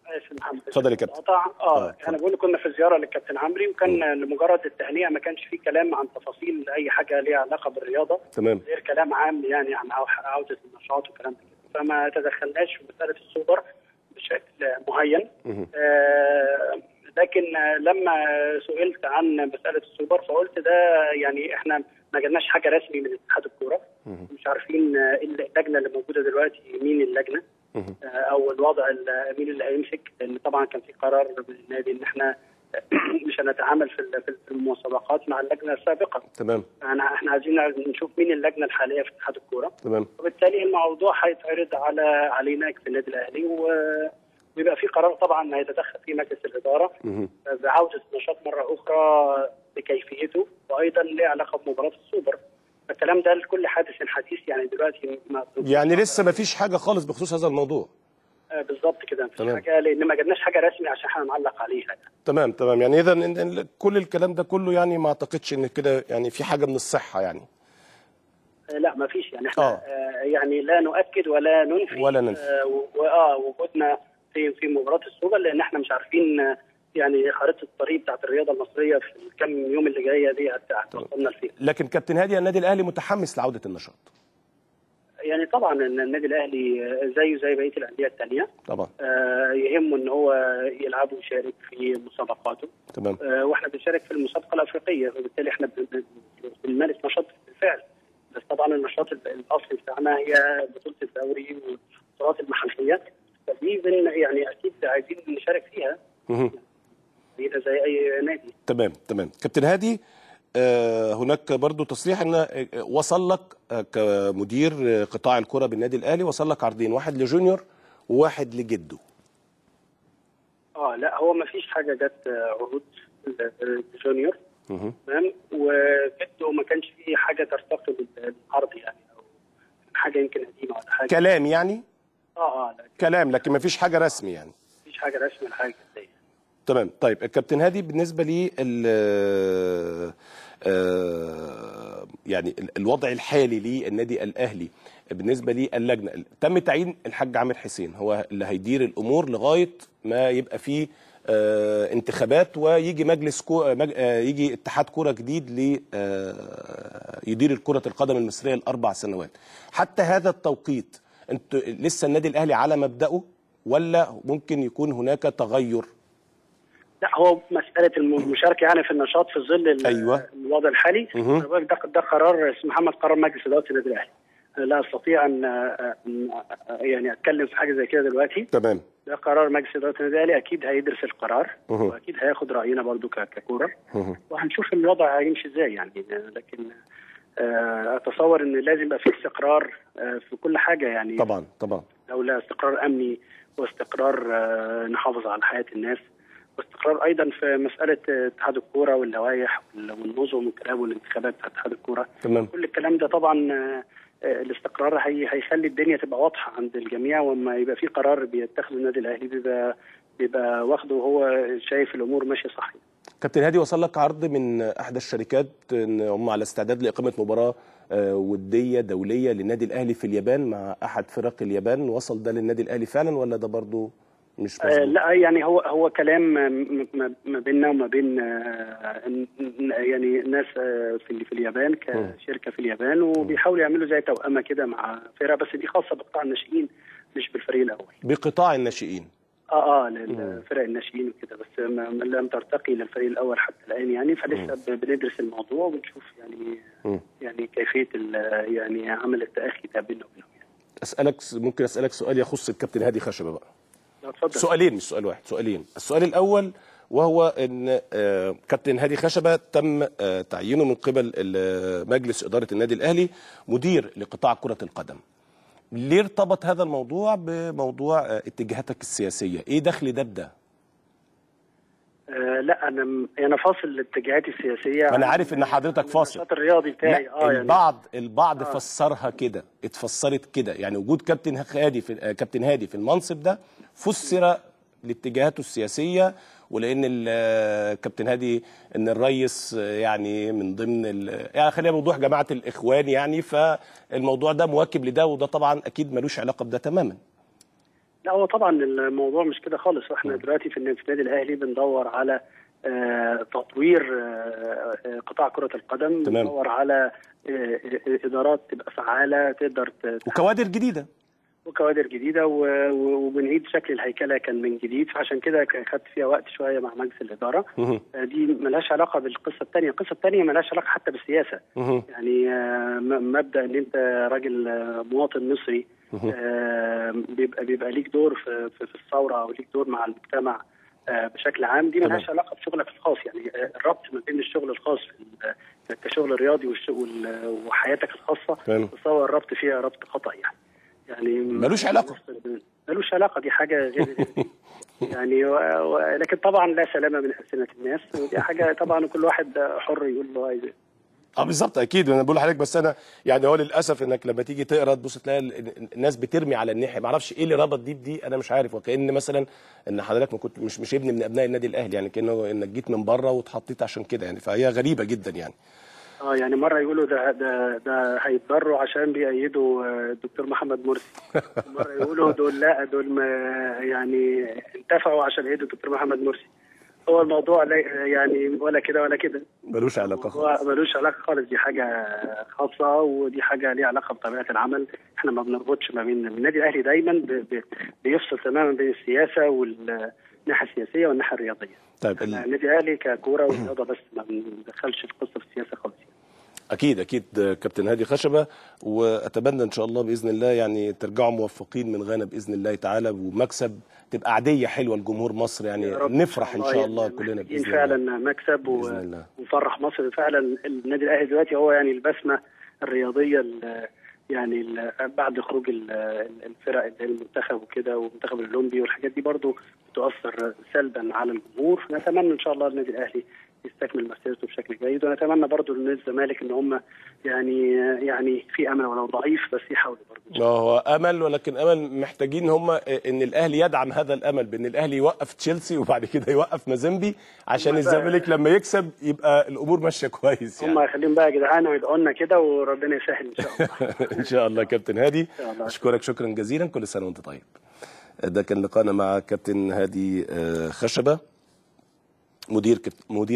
اسف محمد اتفضل يا كابتن. قطع آه، اه اتفضل. انا بقول كنا في زياره للكابتن عمري وكان لمجرد التهنئه ما كانش فيه كلام عن تفاصيل اي حاجه ليها علاقه بالرياضه تمام غير كلام عام يعني عن عو- عوده النشاط وكلام كده فما تدخلناش في مساله السوبر بشكل معين مهم. آه لكن آه، لما سئلت عن مساله السوبر فقلت ده يعني احنا ما جالناش حاجه رسمي من اتحاد الكوره مهم. مش عارفين آه، إيه اللجنه اللي موجوده دلوقتي مين اللجنه مهم. آه، او الوضع ال- مين اللي هيمسك لان طبعا كان في قرار من النادي ان احنا مش هنتعامل في ال- في المسابقات مع اللجنه السابقه تمام انا احنا عايزين نشوف مين اللجنه الحاليه في اتحاد الكوره تمام وبالتالي الموضوع هيتعرض على علينا في النادي الاهلي و- ويبقى في قرار طبعا هيتدخل فيه مجلس الاداره مهم. بعوده النشاط مره اخرى بكيفيته وايضا له علاقه بمباراه السوبر الكلام ده لكل حادث حديث يعني دلوقتي ما يعني لسه ما فيش حاجه خالص بخصوص هذا الموضوع آه، بالظبط كده مفيش تمام. حاجه لان ما جبناش حاجه رسمي عشان احنا نعلق عليها يعني. تمام تمام يعني اذا إن- إن كل الكلام ده كله يعني ما اعتقدش ان كده يعني في حاجه من الصحه يعني آه، لا ما فيش يعني احنا آه. آه. يعني لا نؤكد ولا ننفي ولا ننفي. آه و- واه وجودنا في في مباراه السوبر لان احنا مش عارفين آه، يعني خريطه الطريق بتاعت الرياضه المصريه في الكام يوم اللي جايه دي هت- هتوصلنا لفين لكن كابتن هادي النادي الاهلي متحمس لعوده النشاط يعني طبعا إن النادي الاهلي آه، زيه زي بقيه الانديه الثانيه طبعا آه يهمه ان هو يلعب ويشارك في مسابقاته تمام آه، واحنا بنشارك في المسابقه الافريقيه وبالتالي احنا بن- بن- بنمارس نشاط بالفعل بس طبعا النشاط ال- الاصلي بتاعنا هي بطوله الدوري والبطولات المحليه فدي بن يعني اكيد عايزين نشارك فيها مهم. زينا زي اي نادي تمام تمام كابتن هادي آه، هناك برضو تصريح ان آه، وصل لك آه، كمدير آه، قطاع الكره بالنادي الاهلي وصل لك عرضين واحد لجونيور وواحد لجده اه لا هو ما فيش حاجه جت آه، عروض ل- لجونيور مهم. تمام وجده ما كانش فيه حاجه ترتقي بالعرض يعني او حاجه يمكن قديمه ولا حاجه كلام يعني اه اه لا كلام لكن ما فيش حاجه رسمي يعني مفيش حاجه رسمي ولا حاجه زي تمام طيب الكابتن هادي بالنسبه لي ال- آه، يعني ال- الوضع الحالي للنادي الاهلي بالنسبه لي اللجنه تم تعيين الحاج عامر حسين هو اللي هيدير الامور لغايه ما يبقى فيه آه، انتخابات ويجي مجلس كو مج... آه، يجي اتحاد كوره جديد ل آه، يدير كره القدم المصريه لاربع سنوات حتى هذا التوقيت انت لسه النادي الاهلي على مبداه ولا ممكن يكون هناك تغير لا هو مسألة الم- المشاركة يعني في النشاط في ظل ال- أيوة. الوضع الحالي مهم. أنا بقولك ده ده قرار اسم محمد قرار مجلس إدارة النادي الأهلي أنا لا أستطيع أن أن- يعني أتكلم في حاجة زي كده دلوقتي تمام ده قرار مجلس إدارة النادي الأهلي أكيد هيدرس القرار مهم. وأكيد هياخد رأينا برضو ك- ككورة مهم. وهنشوف الوضع هيمشي إزاي يعني لكن آه، أتصور إن لازم يبقى في استقرار آه، في كل حاجة يعني طبعا طبعا دولة استقرار أمني واستقرار آه، نحافظ على حياة الناس واستقرار أيضا في مسألة آه، اتحاد الكورة واللوائح وال- والنظم والكلام والانتخابات بتاعت اتحاد الكورة تمام كل الكلام ده طبعا آه، آه، الاستقرار هي هيخلي الدنيا تبقى واضحة عند الجميع وما يبقى في قرار بيتخذه النادي الأهلي بيبقى بيبقى واخده وهو شايف الأمور ماشية صح كابتن هادي وصل لك عرض من احدى الشركات ان هم على استعداد لاقامه مباراه آه، وديه دوليه للنادي الاهلي في اليابان مع احد فرق اليابان وصل ده للنادي الاهلي فعلا ولا ده برضو مش آه، مظبوط لا يعني هو هو كلام م- م- ما بيننا وما بين آه، ن- ن- يعني ناس آه، في في اليابان كشركه في اليابان وبيحاولوا يعملوا زي توأمه كده مع فرقه بس دي خاصه بقطاع الناشئين مش بالفريق الاول بقطاع الناشئين اه اه للفرق الناشئين وكده بس ما ما لم ترتقي للفريق الاول حتى الان يعني فلسه ب- بندرس الموضوع ونشوف يعني مم. يعني كيفيه ال- يعني عمل التاخي ده بيننا وبينهم يعني. اسالك ممكن اسالك سؤال يخص الكابتن هادي خشبه بقى لا، اتفضل سؤالين مش سؤال واحد سؤالين السؤال الاول وهو ان آه، كابتن هادي خشبه تم آه، تعيينه من قبل ال- مجلس اداره النادي الاهلي مدير لقطاع كره القدم ليه ارتبط هذا الموضوع بموضوع آه، اتجاهاتك السياسيه ايه دخل ده بده آه لا انا م- انا فاصل اتجاهاتي السياسيه ما انا عن- عارف ان حضرتك عن فاصل النشاط الرياضي بتاعي لا اه يعني البعض البعض فسرها كده اتفسرت كده يعني وجود كابتن هادي في آه، كابتن هادي في المنصب ده فسر لاتجاهاته السياسيه ولان ال- آه، كابتن هادي ان الرئيس آه، يعني من ضمن ال- يعني خلينا بوضوح جماعه الاخوان يعني فالموضوع ده مواكب لده وده طبعا اكيد ملوش علاقه بده تماما لا هو طبعا الموضوع مش كده خالص واحنا دلوقتي في الن- في النادي الاهلي بندور على آه، تطوير آه، آه، قطاع كره القدم تمام. بندور على آه، آه، ادارات تبقى فعاله تقدر ت- وكوادر جديده وكوادر جديده و- و- وبنعيد شكل الهيكله كان من جديد فعشان كده ك- خدت فيها وقت شويه مع مجلس الاداره مهم. آه، دي ملهاش علاقه بالقصه الثانيه، القصه الثانيه ملهاش علاقه حتى بالسياسه مهم. يعني آه، م- مبدا ان انت راجل آه، مواطن مصري آه، بيبقى بيبقى ليك دور في في في الثوره او ليك دور مع المجتمع آه، بشكل عام دي ملهاش علاقه بشغلك الخاص يعني آه، الربط ما بين الشغل الخاص في ال- كشغل رياضي والش- وال- وحياتك الخاصه تمام. تصور الربط فيها ربط خطا يعني يعني ملوش علاقة. ملوش علاقه دي حاجه غير يعني و... و... لكن طبعا لا سلامه من السنه الناس ودي حاجه طبعا كل واحد حر يقول له عايز ايه اه بالظبط اكيد انا بقول لحضرتك بس انا يعني هو للاسف انك لما تيجي تقرا تبص تلاقي ال- الناس بترمي على الناحيه ما اعرفش ايه اللي ربط دي بدي انا مش عارف وكان مثلا ان حضرتك ما كنت مش مش ابن من ابناء النادي الاهلي يعني كانه انك جيت من بره واتحطيت عشان كده يعني فهي غريبه جدا يعني اه يعني مره يقولوا ده ده ده هيتضروا عشان بيأيدوا آه، الدكتور محمد مرسي مره يقولوا دول لا دول ما يعني انتفعوا عشان يأيدوا الدكتور محمد مرسي هو الموضوع لا- يعني ولا كده ولا كده ملوش علاقه خالص هو ملوش علاقه خالص دي حاجه خاصه ودي حاجه ليها علاقه بطبيعه العمل احنا ما بنربطش ما بين النادي الاهلي دايما ب- ب- بيفصل تماما بين السياسه والناحيه السياسيه والناحيه الرياضيه طيب ال... النادي الاهلي ككوره ورياضه بس ما بندخلش القصه في السياسه خالص يعني. اكيد اكيد كابتن هادي خشبه واتمنى ان شاء الله باذن الله يعني ترجعوا موفقين من غانا باذن الله تعالى ومكسب تبقى عاديه حلوه لجمهور مصر يعني يا رب نفرح ان شاء الله يعني كلنا محتاجين باذن الله فعلا مكسب و- بإذن الله. ونفرح مصر فعلا النادي الاهلي دلوقتي هو يعني البسمه الرياضيه ال- يعني ال- بعد خروج ال- الفرق اللي هي المنتخب وكده والمنتخب الاولمبي والحاجات دي برضو بتؤثر سلبا على الجمهور نتمنى ان شاء الله النادي الاهلي يستكمل مسيرته بشكل جيد ونتمنى برضو للنادي الزمالك ان هم يعني يعني في امل ولو ضعيف بس يحاولوا برضو ما هو امل ولكن امل محتاجين هم ان الاهلي يدعم هذا الامل بان الاهلي يوقف تشيلسي وبعد كده يوقف مازيمبي عشان هم بقى- الزمالك لما يكسب يبقى الامور ماشيه كويس هم يعني خليهم بقى يا جدعان ويدعوا لنا كده وربنا يسهل ان شاء الله ان شاء الله كابتن هادي شاء الله. اشكرك شكرا جزيلا كل سنه وانت طيب ده كان لقاءنا مع كابتن هادي آه، خشبه مدير كت- مدير